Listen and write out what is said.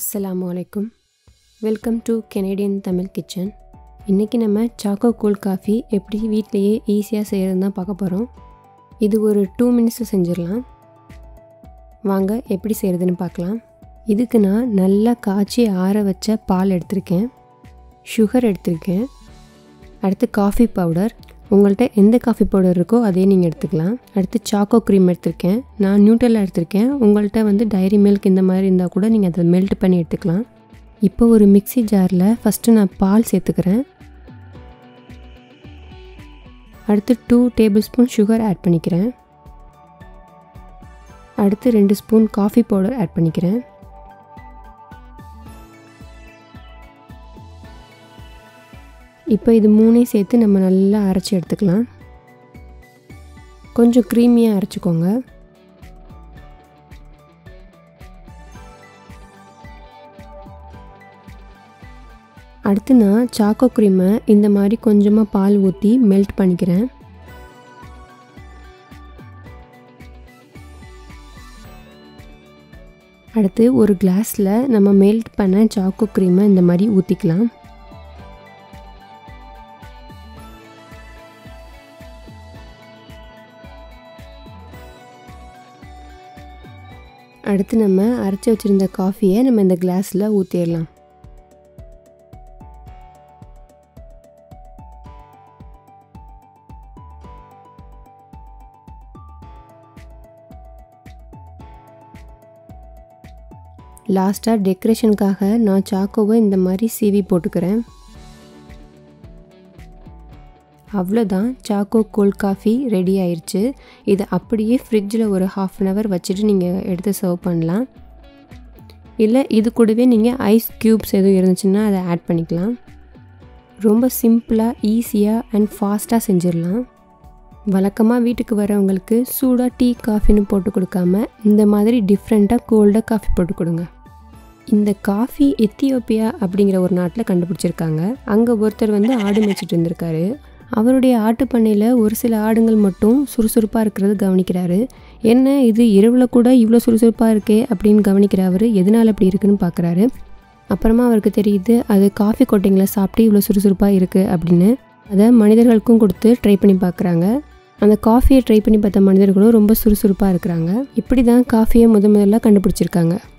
அஸ்ஸலாமு அலைக்கும் welcome to Canadian Tamil kitchen இன்றைக்கி நம்ம சாக்கோ கூல் காஃபி எப்படி வீட்டிலையே ஈஸியாக செய்கிறதுன்னு தான் பார்க்க போகிறோம் இது ஒரு டூ மினிட்ஸில் செஞ்சிடலாம் வாங்க எப்படி செய்கிறதுன்னு பார்க்கலாம் இதுக்கு நான் நல்லா காய்ச்சி ஆற வச்ச பால் எடுத்திருக்கேன் சுகர் எடுத்திருக்கேன் அடுத்து காஃபி பவுடர் உங்கள்கிட்ட எந்த காஃபி பவுடர் இருக்கோ அதே நீங்கள் எடுத்துக்கலாம் அடுத்து சாக்கோ க்ரீம் எடுத்திருக்கேன் நான் நியூட்ரலாக எடுத்திருக்கேன் உங்கள்கிட்ட வந்து டைரி மில்க் இந்த மாதிரி இருந்தால் கூட நீங்கள் அதை மெல்ட் பண்ணி எடுத்துக்கலாம் இப்போ ஒரு மிக்ஸி ஜாரில் ஃபஸ்ட்டு நான் பால் சேர்த்துக்கிறேன் அடுத்து two tablespoon sugar add பண்ணிக்கிறேன் அடுத்து ரெண்டு ஸ்பூன் காஃபி பவுடர் ஆட் பண்ணிக்கிறேன் இப்போ இது மூணையும் சேர்த்து நம்ம நல்லா அரைச்சி எடுத்துக்கலாம் கொஞ்சம் க்ரீமியாக அரைச்சிக்கோங்க அடுத்து நான் சாக்கோ க்ரீமை இந்த மாதிரி கொஞ்சமாக பால் ஊற்றி மெல்ட் பண்ணிக்கிறேன் அடுத்து ஒரு கிளாஸில் நம்ம மெல்ட் பண்ண சாக்கோ க்ரீமை இந்த மாதிரி ஊற்றிக்கலாம் அடுத்து நம்ம அரைச்சி வச்சுருந்த காஃபியை நம்ம இந்த கிளாஸில் ஊற்றிடலாம் லாஸ்ட்டாக டெக்கரேஷனுக்காக நான் சாக்கோவை இந்த மாதிரி சீவி போட்டுக்கிறேன் அவ்வளோதான் சாக்கோ கோல்ட் காஃபி ரெடி ஆயிடுச்சு இதை அப்படியே ஃப்ரிட்ஜில் ஒரு ஹாஃப் அன் ஹவர் வச்சுட்டு நீங்கள் எடுத்து சர்வ் பண்ணலாம் இல்லை இது கூடவே நீங்கள் ஐஸ் க்யூப்ஸ் எதுவும் இருந்துச்சுன்னா அதை ஆட் பண்ணிக்கலாம் ரொம்ப சிம்பிளாக ஈஸியாக அண்ட் ஃபாஸ்ட்டாக செஞ்சிடலாம் வழக்கமாக வீட்டுக்கு வரவங்களுக்கு சூடாக டீ காஃபின்னு போட்டு கொடுக்காம இந்த மாதிரி டிஃப்ரெண்ட்டாக கோல்டாக காஃபி போட்டு கொடுங்க இந்த காஃபி எத்தியோப்பியா அப்படிங்கிற ஒரு நாட்டில் கண்டுபிடிச்சிருக்காங்க அங்கே ஒருத்தர் வந்து ஆடு மேய்ச்சிட்டு இருந்திருக்காரு அவருடைய ஆட்டு பண்ணையில் ஒரு சில ஆடுங்கள் மட்டும் சுறுசுறுப்பாக இருக்கிறது கவனிக்கிறாரு என்ன இது இரவில் கூட இவ்வளோ சுறுசுறுப்பாக இருக்கே அப்படின்னு கவனிக்கிற அவர் எதனால் அப்படி இருக்குன்னு பார்க்குறாரு அப்புறமா அவருக்கு தெரியுது அது காஃபி கொட்டைங்களை சாப்பிட்டு இவ்வளோ சுறுசுறுப்பாக இருக்குது அப்படின்னு அதை மனிதர்களுக்கும் கொடுத்து ட்ரை பண்ணி பார்க்குறாங்க அந்த காஃபியை ட்ரை பண்ணி பார்த்த மனிதர்களும் ரொம்ப சுறுசுறுப்பாக இருக்கிறாங்க இப்படி தான் காஃபியை முத முதல்ல கண்டுபிடிச்சிருக்காங்க